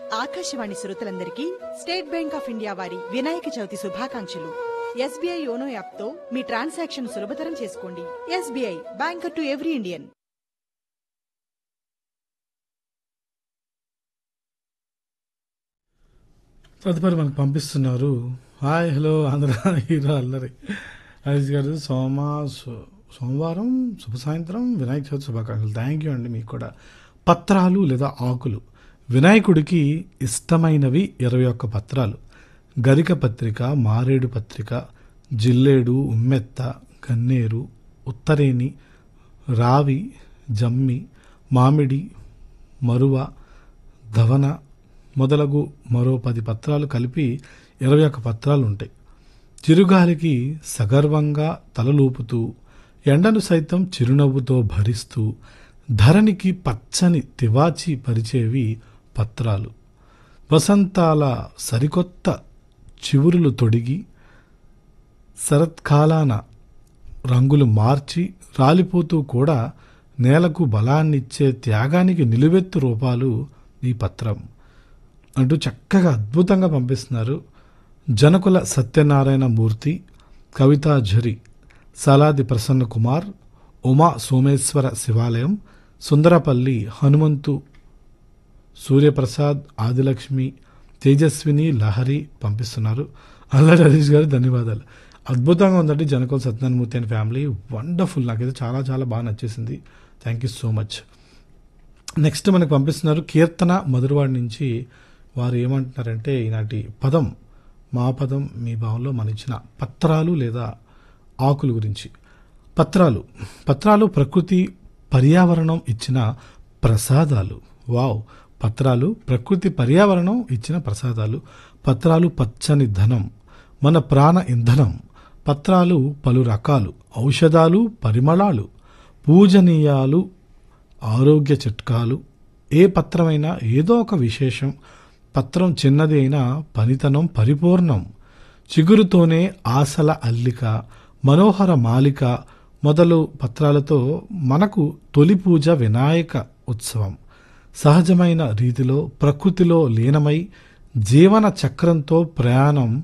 ఆకాశవాణి శ్రోతలందరికీ state bank of India వారి వినాయక చవితి శుభాకాంక్షలు ఎస్బీఐ యోనో యాప్తో మీ ట్రాన్సాక్షన్ సులభతరం చేసుకోండి SBI banker to every Indian తదుపరి మనకు పంపిస్తున్నారు హాయ్ హలో ఆంధ్ర హీరో అల్లరి హరీష్ గారు సోమ సో- సోమవారం శుభ సాయంత్రం వినాయక చవితి శుభాకాంక్షలు థ్యాంక్ యూ అండి మీకు కూడా పత్రాలు లేదా ఆకులు వినాయకుడికి ఇష్టమైనవి ఇరవై ఒక్క పత్రాలు గరిక పత్రిక మారేడు పత్రిక జిల్లేడు ఉమ్మెత్త గన్నేరు ఉత్తరేని రావి జమ్మి మామిడి మరువ ధవన మొదలగు మరో పది పత్రాలు కలిపి ఇరవై ఒక్క పత్రాలు ఉంటాయి చిరుగాలికి సగర్వంగా తలలూపుతూ ఎండను సైతం చిరునవ్వుతో భరిస్తూ ధరణికి పచ్చని తివాచి పరిచేవి పత్రాలు వసంతాల సరికొత్త చివురులు తొడిగి శరత్కాలాన రంగులు మార్చి రాలిపోతూ కూడా నేలకు బలాన్నిచ్చే త్యాగానికి నిలువెత్తు రూపాలు ఈ పత్రం అంటూ చక్కగా అద్భుతంగా పంపిస్తున్నారు జనకుల సత్యనారాయణ మూర్తి కవితాఝరి సలాది ప్రసన్న కుమార్ ఉమా సోమేశ్వర శివాలయం సుందరపల్లి హనుమంతు సూర్యప్రసాద్ ఆదిలక్ష్మి తేజస్విని లహరి పంపిస్తున్నారు అల్లరి హరీష్ గారు ధన్యవాదాలు అద్భుతంగా ఉందండి Janakula Satyanarayanamurthy and family wonderful నాకైతే చాలా చాలా బాగా నచ్చేసింది thank you so much next మనకు పంపిస్తున్నారు కీర్తన మధురవాడి నుంచి వారు ఏమంటున్నారంటే ఈనాటి పదం మా పదం మీ భావంలో మన ఇచ్చిన పత్రాలు లేదా ఆకుల గురించి పత్రాలు పత్రాలు ప్రకృతి పర్యావరణం ఇచ్చిన ప్రసాదాలు వావ్ పత్రాలు ప్రకృతి పర్యావరణం ఇచ్చిన ప్రసాదాలు పత్రాలు పచ్చని ధనం మన ప్రాణ ఇంధనం పత్రాలు పలు రకాలు ఔషధాలు పరిమళాలు పూజనీయాలు ఆరోగ్య చిట్కాలు ఏ పత్రమైనా ఏదో ఒక విశేషం పత్రం చిన్నది అయినా పనితనం పరిపూర్ణం చిగురుతోనే ఆశల అల్లిక మనోహర మాలిక మొదలు పత్రాలతో మనకు తొలి పూజ వినాయక ఉత్సవం సహజమైన రీతిలో ప్రకృతిలో లీనమై జీవన చక్రంతో ప్రయాణం